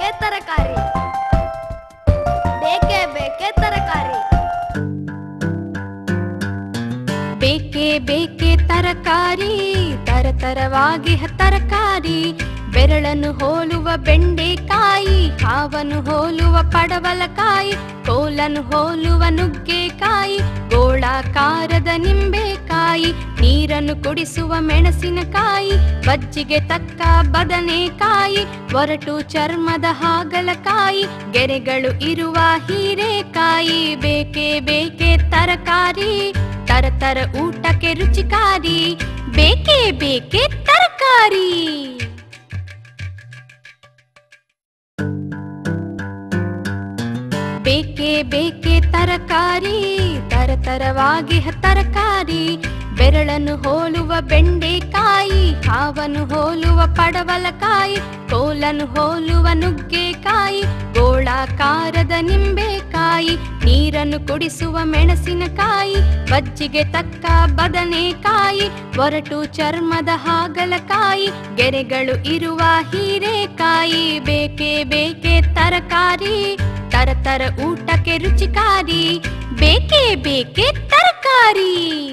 ಬೇಕೇ ತರಕಾರಿ ಬೇಕೇ ಬೇಕೇ ತರಕಾರಿ ಬೇಕೇ ಬೇಕೇ ತರಕಾರಿ ತರತರವಾಗಿ ತರಕಾರಿ ಬೆರಳನ್ನು ಹೋಲುವ ಬೆಂಡೆಕಾಯಿ ಹಾವನ್ನು ಹೋಲುವ ಪಡವಲಕಾಯಿ ಕೋಲನ್ನು ಹೋಲುವ ನುಗ್ಗೆಕಾಯಿ ಗೋಳಾಕಾರದ ನಿಂಬೆಕಾಯಿ ನೀರನ್ನು ಕುಡಿಸುವ ಮೆಣಸಿನಕಾಯಿ ಬಜ್ಜಿಗೆ ತಕ್ಕ ಬದನೆಕಾಯಿ ಒರಟು ಚರ್ಮದ ಹಾಗಲಕಾಯಿ ಗೆರೆಗಳು ಇರುವ ಹೀರೆಕಾಯಿ ಬೇಕೇ ಬೇಕೇ ತರಕಾರಿ ತರತರ ಊಟಕ್ಕೆ ರುಚಿಕಾರಿ ಬೇಕೇ ಬೇಕೇ ತರಕಾರಿ ಬೇಕೇ ಬೇಕೇ ತರಕಾರಿ ತರತರವಾಗಿ ತರಕಾರಿ ಬೆರಳನ್ನು ಹೋಲುವ ಬೆಂಡೆಕಾಯಿ ಹಾವನ್ನು ಹೋಲುವ ಪಡವಲಕಾಯಿ ಕೋಲನ್ನು ಹೋಲುವ ನುಗ್ಗೆಕಾಯಿ ಗೋಳಾಕಾರದ ನಿಂಬೆಕಾಯಿ ನೀರನ್ನು ಕುಡಿಸುವ ಮೆಣಸಿನಕಾಯಿ ಬಜ್ಜಿಗೆ ತಕ್ಕ ಬದನೆಕಾಯಿ ಒರಟು ಚರ್ಮದ ಹಾಗಲಕಾಯಿ ಗೆರೆಗಳು ಇರುವ ಹೀರೆಕಾಯಿ ಬೇಕೇ ಬೇಕೇ ತರಕಾರಿ ತರತರ ಊಟಕ್ಕೆ ರುಚಿಕಾರಿ ಬೇಕೇ ಬೇಕೇ ತರಕಾರಿ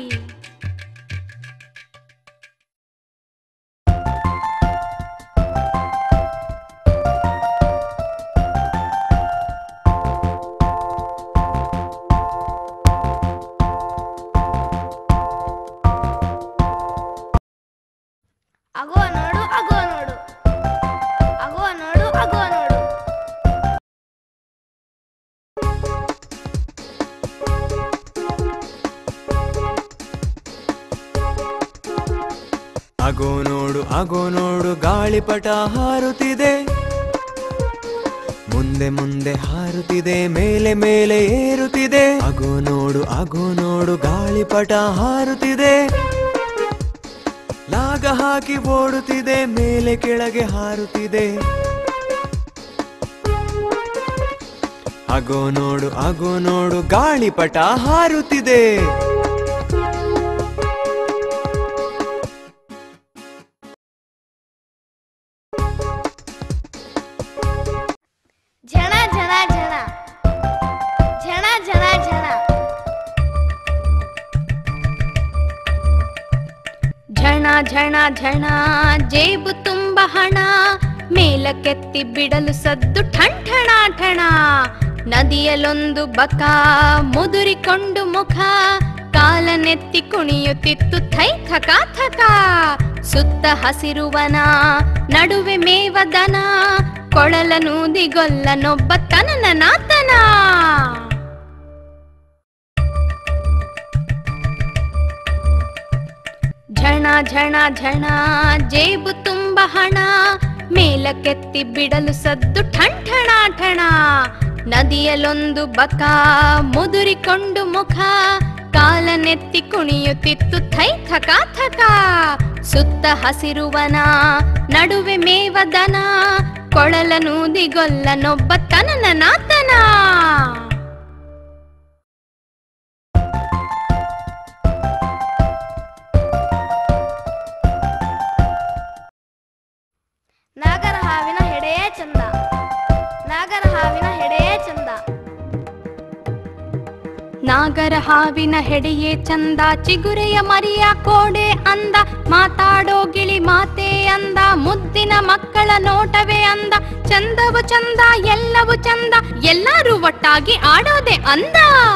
ಅಗೋ ನೋಡು ಅಗೋ ನೋಡು ಅಗೋ ನೋಡು ಅಗೋ ನೋಡು ಅಗೋ ನೋಡು ಅಗೋ ನೋಡು ಗಾಳಿಪಟ ಹಾರುತ್ತಿದೆ ಮುಂದೆ ಮುಂದೆ ಹಾರುತ್ತಿದೆ ಮೇಲೆ ಮೇಲೆ ಏರುತ್ತಿದೆ ಅಗೋ ನೋಡು ಅಗೋ ನೋಡು ಗಾಳಿಪಟ ಹಾರುತ್ತಿದೆ ಲಾಗ ಹಾಕಿ ಓಡುತ್ತಿದೆ ಮೇಲೆ ಕೆಳಗೆ ಹಾರುತ್ತಿದೆ ಅಗೋ ನೋಡು ಅಗೋ ನೋಡು ಗಾಳಿಪಟ ಹಾರುತ್ತಿದೆ ಝಣ ಝಣ ಝಣ ಝಣ ಝಣ ಝಣ ಝಣ ಝಣ ಝಣ ಜೇಬು ತುಂಬ ಹಣ ಮೇಲಕ್ಕೆತ್ತಿ ಬಿಡಲು ಸದ್ದು ಠಣ್ ಠಣ ಠಣ ನದಿಯಲ್ಲೊಂದು ಬಕ ಮುದುರಿಕೊಂಡು ಮುಖ ಕಾಲನೆತ್ತಿ ಕುಣಿಯುತ್ತಿತ್ತು ಥೈ ಥಕ ಥಕ ಸುತ್ತ ಹಸಿರುವನ ನಡುವೆ ಮೇವದನ ಕೊಳಲ ನೂದಿಗೊಲ್ಲನೊಬ್ಬ ತನನ ನಾತನ ಝಣ ಝಣ ಝಣ ಜೇಬು ತುಂಬ ಹಣ ಮೇಲಕ್ಕೆತ್ತಿ ಬಿಡಲು ಸದ್ದು ಠಣ್ ಠಣ ಠಣ ನದಿಯಲ್ಲೊಂದು ಬಕ ಮುದುರಿಕೊಂಡು ಮುಖ ಕಾಲನೆತ್ತಿ ಕುಣಿಯುತ್ತಿತ್ತು ಥೈ ಥಕ ಥಕ ಸುತ್ತ ಹಸಿರುವನ ನಡುವೆ ಮೇವದನ ಕೊಳಲ ನೂದಿಗೊಲ್ಲನೊಬ್ಬ ತನನ ನಾತನ ನಾಗರ ಹಾವಿನ ಹೆಡೆಯೇ ಚಂದ ನಾಗರ ಹಾವಿನ ಹೆಡೆಯೇ ಚಂದ ನಾಗರ ಹಾವಿನ ಹೆಡೆಯೇ ಚಂದ ಚಿಗುರೆಯ ಮರಿಯ ಕೋಡೆ ಅಂದ ಮಾತಾಡೋ ಗಿಳಿ ಮಾತೇ ಅಂದ ಮುದ್ದಿನ ಮಕ್ಕಳ ನೋಟವೇ ಅಂದ ಚಂದವು ಚಂದ ಎಲ್ಲವೂ ಚಂದ ಎಲ್ಲರೂ ಒಟ್ಟಾಗಿ ಆಡೋದೆ ಅಂದ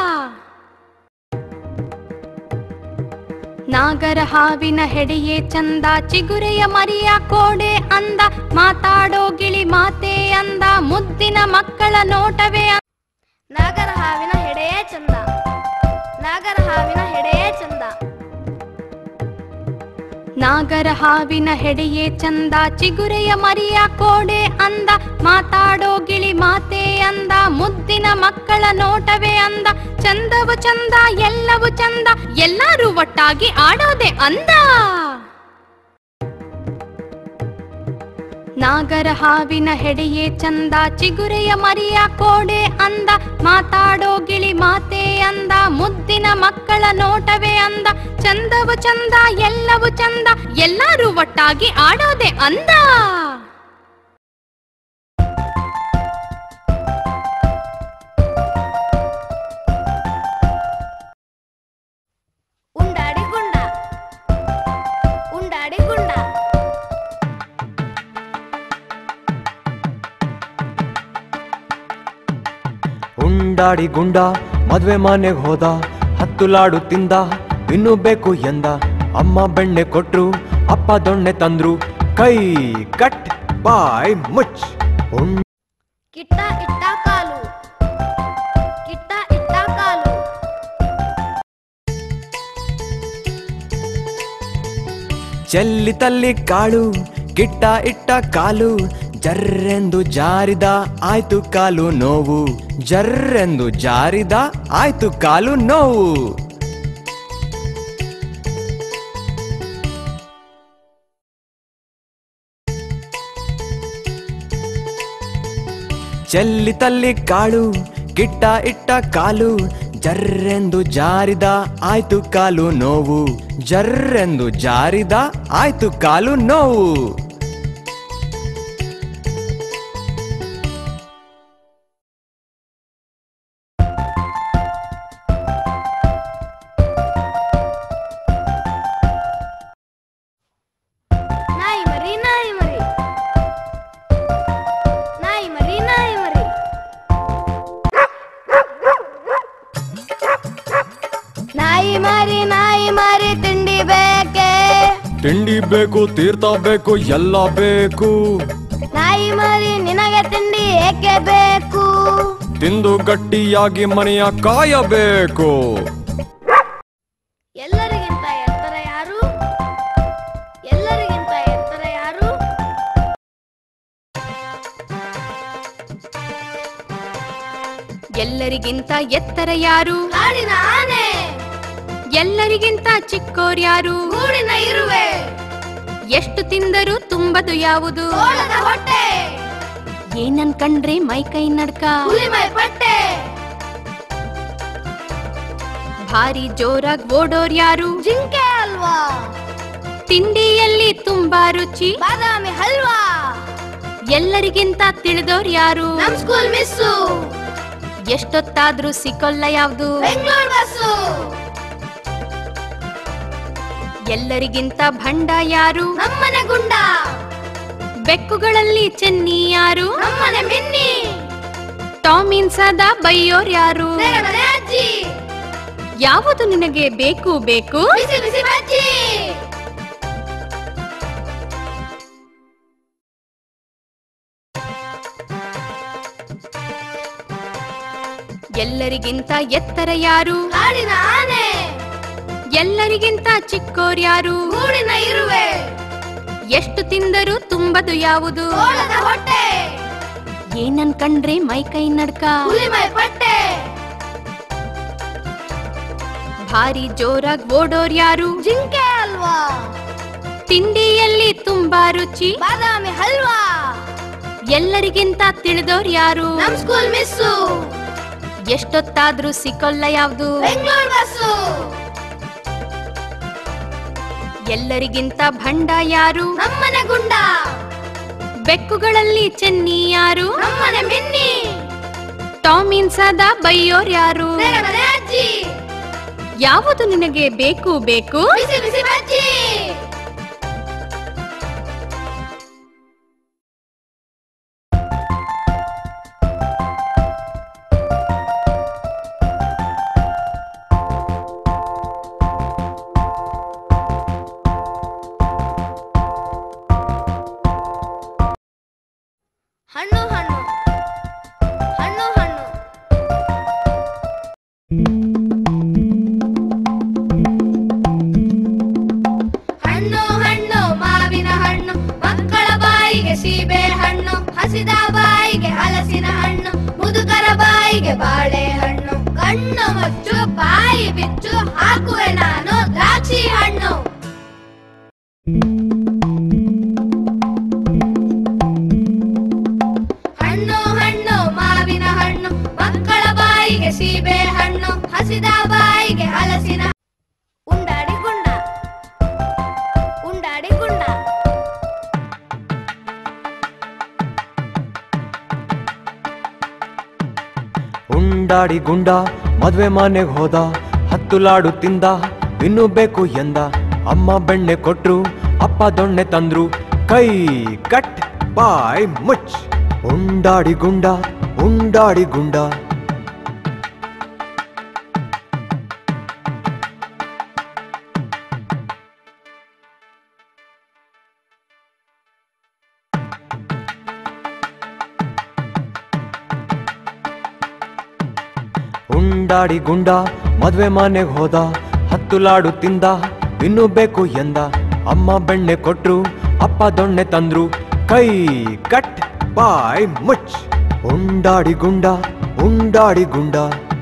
ನಾಗರ ಹಾವಿನ ಹೆಡೆಯೇ ಚಂದ ಚಿಗುರೆಯ ಮರಿಯ ಕೋಡೆ ಅಂದ ಮಾತಾಡೋ ಗಿಳಿ ಮಾತೇ ಅಂದ ಮುದ್ದಿನ ಮಕ್ಕಳ ನೋಟವೇ ಅಂದ ನಾಗರ ಹಾವಿನ ಹೆಡೆಯೇ ಚಂದ ನಾಗರ ಹಾವಿನ ಹೆಡೆಯೇ ಚಂದ ನಾಗರ ಹಾವಿನ ಹೆಡೆಯೇ ಚಂದ ಚಿಗುರೆಯ ಮರಿಯ ಕೋಡೆ ಅಂದ ಮಾತಾಡೋ ಗಿಳಿ ಮಾತೇ ಅಂದ ಮುದ್ದಿನ ಮಕ್ಕಳ ನೋಟವೇ ಅಂದ ಚಂದವು ಚಂದ ಎಲ್ಲವೂ ಚಂದ ಎಲ್ಲರೂ ಒಟ್ಟಾಗಿ ಆಡೋದೆ ಅಂದ ನಾಗರ ಹಾವಿನ ಹೆಡೆಯೇ ಚಂದ ಚಿಗುರೆಯ ಮರಿಯ ಕೋಡೆ ಅಂದ ಮಾತಾಡೋ ಗಿಳಿ ಮಾತೇ ಅಂದ ಮುದ್ದಿನ ಮಕ್ಕಳ ನೋಟವೇ ಅಂದ ಚಂದವು ಚಂದ ಎಲ್ಲವೂ ಚಂದ ಎಲ್ಲರೂ ಒಟ್ಟಾಗಿ ಆಡೋದೆ ಅಂದ ಉಂಡಾಡಿ ಗುಂಡ ಮದ್ವೆ ಮನೆಗ್ ಹೋದ ಹತ್ತು ಲಾಡು ತಿಂದ ಇನ್ನು ಬೇಕು ಎಂದ ಅಮ್ಮ ಬೆಣ್ಣೆ ಕೊಟ್ರು ಅಪ್ಪ ದೊಣ್ಣೆ ತಂದ್ರು ಕೈ ಕಟ್ ಬಾಯ್ ಮುಚ್ ಉಂಡ್ ಕಿಟ್ಟ ಇಟ್ಟ ಕಾಲು ಕಿಟ್ಟ ಇಟ್ಟ ಕಾಲು ಚೆಲ್ಲಿ ತಲ್ಲಿ ಕಾಳು ಕಿಟ್ಟ ಇಟ್ಟ ಕಾಲು ಜರ್ರೆಂದು ಜಾರಿದ ಆಯ್ತು ಕಾಲು ನೋವು ಜರ್ರೆಂದು ಜಾರಿದ ಆಯ್ತು ಕಾಲು ನೋವು ಚೆಲ್ಲಿ ತಲ್ಲಿ ಕಾಳು ಕಿಟ್ಟ ಇಟ್ಟ ಕಾಲು ಜರ್ರೆಂದು ಜಾರಿದ ಆಯ್ತು ಕಾಲು ನೋವು ಜರ್ರೆಂದು ಜಾರಿದ ಆಯ್ತು ಕಾಲು ನೋವು ನಾಯಿ ಮರಿ ನಾಯಿ ಮರಿ ನಾಯಿ ಮರಿ ನಾಯಿ ಮರಿ ನಾಯಿ ಮರಿ ನಾಯಿ ಮರಿ ತಿಂಡಿ ಬೇಕೆ ತಿಂಡಿ ಬೇಕು ತೀರ್ಥ ಬೇಕು ಎಲ್ಲ ಬೇಕು ನಾಯಿ ಮರಿ ನಿನಗೆ ತಿಂಡಿ ಏಕೆ ಬೇಕು ತಿಂದು ಗಟ್ಟಿಯಾಗಿ ಮನೆಯ ಕಾಯಬೇಕು ಎಲ್ಲರಿಗಿಂತ ಎತ್ತರ ಯಾರು ಎಲ್ಲರಿಗಿಂತ ಎತ್ತರ ಯಾರು ಎಲ್ಲರಿಗಿಂತ ಎತ್ತರ ಯಾರು ಕಾಡಿನ ಆನೆ ಎಲ್ಲರಿಗಿಂತ ಚಿಕ್ಕೋರ್ಯಾರು ಗೂಡಿನ ಇರುವೆ ಎಷ್ಟು ತಿಂದರೂ ತುಂಬದು ಯಾವುದು ತೋಳದ ಹೊಟ್ಟೆ ಏನನ್ ಕಂಡ್ರೆ ಮೈ ಕೈ ನಡ್ಕ ಹುಲಿಮೈ ಪಟ್ಟೆ ಭಾರಿ ಜೋರಾಗ್ ಓಡೋರ್ ಯಾರು ಜಿಂಕೆ ಅಲ್ವಾ ತಿಂಡಿಯಲ್ಲಿ ತುಂಬಾ ರುಚಿ ಬಾದಾಮಿ ಹಲ್ವಾ ಎಲ್ಲರಿಗಿಂತ ತಿಳಿದೋರ್ ಯಾರು ನಮ್ ಸ್ಕೂಲ್ ಮಿಸ್ಸು ಎಷ್ಟೊತ್ತಾದ್ರೂ ಸಿಕ್ಕೊಲ್ಲ ಯಾವ್ದು ಬೆಂಗಳೂರು ಬಸ್ಸು ಎಲ್ಲರಿಗಿಂತ ಭಂಡ ಯಾರು ನಮ್ಮನೆ ಗುಂಡ ಬೆಕ್ಕುಗಳಲ್ಲಿ ಚೆನ್ನಿ ಯಾರು ನಮ್ಮನೆ ಮಿನ್ನಿ ಟಾಮಿನ್ ಸದಾ ಬೈಯೋರ್ ಯಾರು ನೆರಮನೆ ಅಜ್ಜಿ ಯಾವುದು ನಿನಗೆ ಬೇಕು ಬೇಕು ಬಿಸಿ ಬಿಸಿ ಬಜ್ಜಿ ಎಲ್ಲರಿಗಿಂತ ಎತ್ತರ ಯಾರು ಕಾಡಿನ ಆನೆ ಎಲ್ಲರಿಗಿಂತ ಚಿಕ್ಕೋರ್ ಯಾರು ಗೂಡಿನ ಇರುವೆ ಎಷ್ಟು ತಿಂದರೂ ತುಂಬದು ಯಾವುದು ತೋಳದ ಹೊಟ್ಟೆ ಏನನ್ ಕಂಡ್ರೆ ಮೈ ಕೈ ನಡ್ಕ ಹುಲಿಮೈ ಪಟ್ಟೆ ಭಾರಿ ಜೋರಾಗ್ ಓಡೋರ್ ಯಾರು ಜಿಂಕೆ ಅಲ್ವಾ ತಿಂಡಿಯಲ್ಲಿ ತುಂಬಾ ರುಚಿ ಬಾದಾಮಿ ಹಲ್ವಾ ಎಲ್ಲರಿಗಿಂತ ತಿಳಿದೋರ್ ಯಾರು ನಮ್ ಸ್ಕೂಲ್ ಮಿಸ್ಸು ಎಷ್ಟೊತ್ತಾದ್ರೂ ಸಿಕ್ಕೊಲ್ಲ ಯಾವ್ದು ಬೆಂಗಳೂರು ಬಸ್ಸು ಎಲ್ಲರಿಗಿಂತ ಭಂಡ ಯಾರು ನಮ್ಮನೆ ಗುಂಡ ಬೆಕ್ಕುಗಳಲ್ಲಿ ಚೆನ್ನಿ ಯಾರು ನಮ್ಮನೆ ಮಿನ್ನಿ ಟಾಮಿನ್ ಸದಾ ಬೈಯೋರ್ ಯಾರು ನೆರಮನೆ ಅಜ್ಜಿ ಯಾವುದು ನಿನಗೆ ಬೇಕು ಬೇಕು ಬಿಸಿ ಬಿಸಿ ಬಜ್ಜಿ ಹಣ್ಣು ಹಣ್ಣು ಹಣ್ಣು ಹಣ್ಣು ಹಣ್ಣು ಹಣ್ಣು ಮಾವಿನ ಹಣ್ಣು ಮಕ್ಕಳ ಬಾಯಿಗೆ ಸೀಬೆ ಹಣ್ಣು ಹಸಿದ ಬಾಯಿಗೆ ಹಲಸಿನ ಹಣ್ಣು ಮುದುಕರ ಬಾಯಿಗೆ ಬಾಳೆ ಹಣ್ಣು ಕಣ್ಣು ಮುಚ್ಚು ಬಾಯಿ ಬಿಚ್ಚು ಹಾಕುವೆ ನಾನು ದ್ರಾಕ್ಷಿ ಹಣ್ಣು ಹಣ್ಣು ಹಣ್ಣು ಮಾವಿನ ಹಣ್ಣು ಮಕ್ಕಳ ಬಾಯಿಗೆ ಸೀಬೆ ಹಣ್ಣು ಹಸಿದ ಬಾಯಿಗೆ ಹಲಸಿನ ಉಂಡಾಡಿ ಗುಂಡ ಉಂಡಾಡಿ ಗುಂಡ ಉಂಡಾಡಿ ಗುಂಡ ಮದ್ವೆ ಮನೆಗ್ ಹೋದ ಹತ್ತು ಲಾಡು ತಿಂದ ಇನ್ನು ಬೇಕು ಎಂದ ಅಮ್ಮ ಬೆಣ್ಣೆ ಕೊಟ್ರು ಅಪ್ಪ ದೊಣ್ಣೆ ತಂದ್ರು ಕೈ ಕಟ್ ಬಾಯ್ ಮುಚ್ ಉಂಡಾಡಿ ಗುಂಡ ಉಂಡಾಡಿ ಗುಂಡ ಉಂಡಾಡಿ ಗುಂಡ ಮದ್ವೆ ಮನೆಗ್ ಹೋದ ಹತ್ತು ಲಾಡು ತಿಂದ ಇನ್ನು ಬೇಕು ಎಂದ ಅಮ್ಮ ಬೆಣ್ಣೆ ಕೊಟ್ರು ಅಪ್ಪ ದೊಣ್ಣೆ ತಂದ್ರು ಕೈ ಕಟ್ ಬಾಯ್ ಮುಚ್ ಉಂಡಾಡಿ ಗುಂಡ ಉಂಡಾಡಿ ಗುಂಡ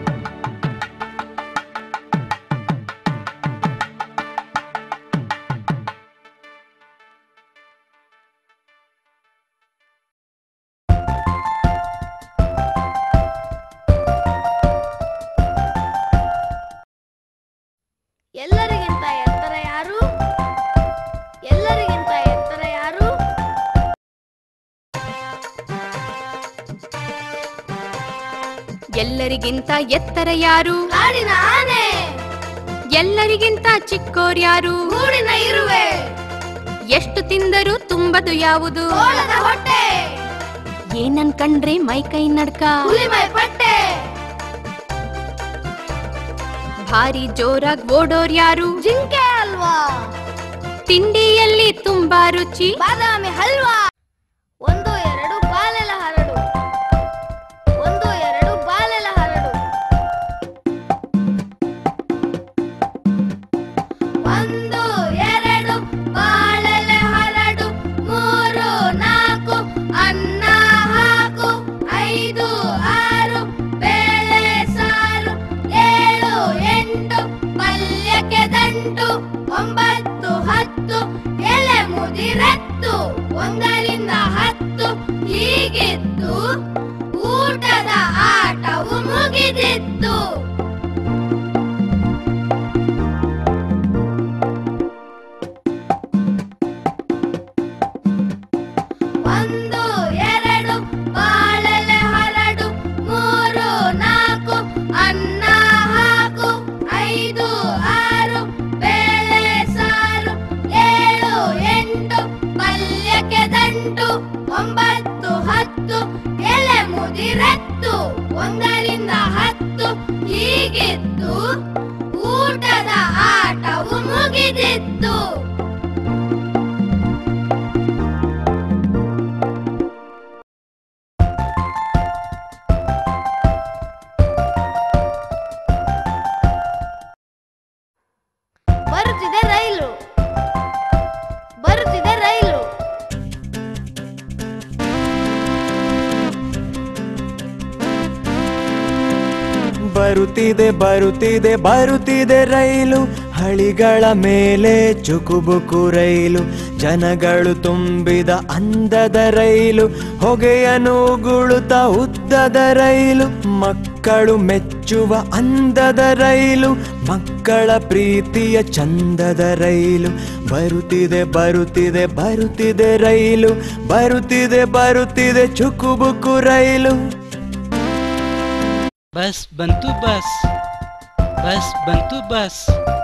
ಎಲ್ಲರಿಗಿಂತ ಎತ್ತರ ಯಾರು ಎಲ್ಲರಿಗಿಂತ ಎತ್ತರ ಯಾರು ಎಲ್ಲರಿಗಿಂತ ಎತ್ತರ ಯಾರು ಕಾಡಿನ ಆನೆ ಎಲ್ಲರಿಗಿಂತ ಚಿಕ್ಕೋರ್ಯಾರು ಗೂಡಿನ ಇರುವೆ ಎಷ್ಟು ತಿಂದರೂ ತುಂಬದು ಯಾವುದು ತೋಳದ ಹೊಟ್ಟೆ ಏನನ್ಕಂಡ್ರೆ ಮೈ ಕೈ ನಡ್ಕ ಹುಲಿಮೈ ಪಟ್ಟೆ ಭಾರಿ ಜೋರಾಗ್ ಓಡೋರ್ ಯಾರು ಜಿಂಕೆ ಅಲ್ವಾ ತಿಂಡಿಯಲ್ಲಿ ತುಂಬಾ ರುಚಿ ಬಾದಾಮಿ ಹಲ್ವಾ ಒಂದು ಎರಡು ಬಾಲೆಲ ಹರಡು ಒಂದು ಎರಡು ಬಾಲೆಲ ಹರಡು ಒಂದು ಎರಡು ಬಾಳೆಲೆ ಹರಡು ಮೂರು ನಾಲ್ಕು ಅನ್ನ ಹಾಕು ಐದು ಆರು ಬೇಳೆ ಸಾರು ಏಳು ಎಂಟು ಪಲ್ಯಕ್ಕೆ ದಂಟು ಒಂಬತ್ತು ಹತ್ತು ಎಲೆ ಮುದಿರತ್ತು ಒಂದರಿಂದ ಹತ್ತು ಹೀಗಿತ್ತು ಊಟದ ಆಟವು ಮುಗಿದಿತ್ತು ಒಂದು ಎರಡು ಬಾಳೆಲೆ ಹರಡು ಮೂರು ನಾಲ್ಕು ಅನ್ನ ಹಾಕು ಐದು ಆರು ಬೇಳೆ ಸಾರು ಏಳು ಎಂಟು ಪಲ್ಯಕ್ಕೆ ದಂಟು ಒಂಬತ್ತು ಹತ್ತು ಎಲೆ ಮುದಿರತ್ತು ಒಂದರಿಂದ ಹತ್ತು ಹೀಗಿತ್ತು ಊಟದ ಆಟವು ಮುಗಿದಿತ್ತು ಬರುತ್ತಿದೆ ರೈಲು ಬರುತ್ತಿದೆ ರೈಲು ಬರುತ್ತಿದೆ ಬರುತ್ತಿದೆ ಬರುತ್ತಿದೆ ರೈಲು ಹಳಿಗಳ ಮೇಲೆ ಚುಕುಬುಕು ರೈಲು ಜನಗಳು ತುಂಬಿದ ಅಂದದ ರೈಲು ಹೊಗೆಯನ್ನು ಗುಳುತ ಉದ್ದದ ರೈಲು ಮಕ್ಕಳು ಮೆಚ್ಚುವ ಅಂದದ ರೈಲು ಮಕ್ಕಳ ಪ್ರೀತಿಯ ಚಂದದ ರೈಲು ಬರುತ್ತಿದೆ ಬರುತ್ತಿದೆ ಬರುತ್ತಿದೆ ರೈಲು ಬರುತ್ತಿದೆ ಬರುತ್ತಿದೆ ಚುಕುಬುಕು ರೈಲು ಬಸ್ ಬಂತು ಬಸ್ ಬಸ್ ಬಂತು ಬಸ್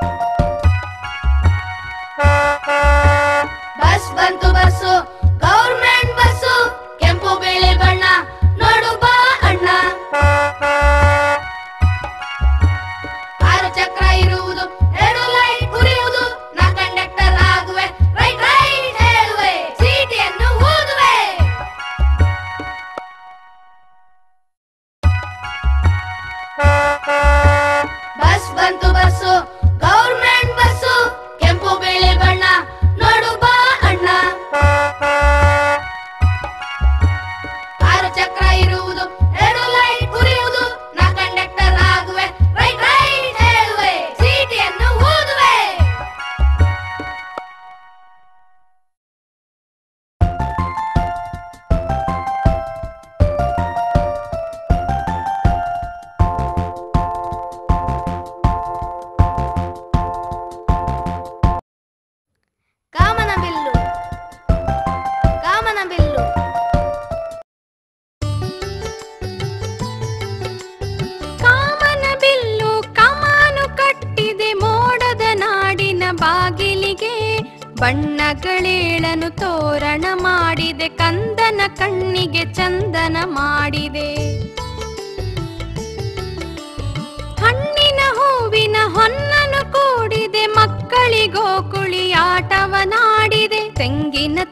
ಬಸ್ ಬಂತು ಬಸ್ಸು ಗೌರ್ಮೆಂಟ್ ಬಸ್ಸು ಕೆಂಪು ಬಿಳಿ ಬಣ್ಣ ನೋಡು ಬಾ ಅಣ್ಣ ಆರು ಚಕ್ರ ಇರುವುದು ಎರಡು ಲೈಟ್ ಉರಿಯುವುದು ನಾ ಕಂಡಕ್ಟರ್ ಆಗುವೆ ರೈಟ್ ರೈಟ್ ಹೇಳುವೆ ಚೀಟಿಯನ್ನು ಊದುವೆ ಬಸ್ ಬಂತು ಬಸ್ಸು ಗೌರ್ಮೆಂಟ್ ಬಸ್ಸು ಕೆಂಪು ಬಿಳಿ ಬಣ್ಣ ನೋಡು ಬಾ ಅಣ್ಣ ಆರು ಚಕ್ರ ಇರುವುದು ಎರಡು ಲೈಟ್ ಉರಿಯುವುದು ನಾ ಕಂಡಕ್ಟರ್ ಆಗುವೆ ರೈಟ್ ರೈಟ್ ಹೇಳುವೆ ಚೀಟಿಯನ್ನು ಊದುವೆ ಕಾಮನ ಬಿಲ್ಲು ಕಾಮನ ಬಿಲ್ಲು ಕಾಮನ ಬಿಲ್ಲು ಕಮಾನು ಕಟ್ಟಿದೆ ಮೋಡದ ನಾಡಿನ ಬಾಗಿಲಿಗೆ ಬಣ್ಣಗಳೇಳನು ತೋರಣ ಮಾಡಿದೆ ಕಂದನ ಕಣ್ಣಿಗೆ ಚಂದನ ಮಾಡಿದೆ ಹಣ್ಣಿನ ಹೂವಿನ ಹೊನ್ನನು ಕೂಡಿದೆ ಮಕ್ಕಳಿಗೋ ಕುಳಿಯಾಟವನಾಡಿದೆ ತೆಂಗಿನ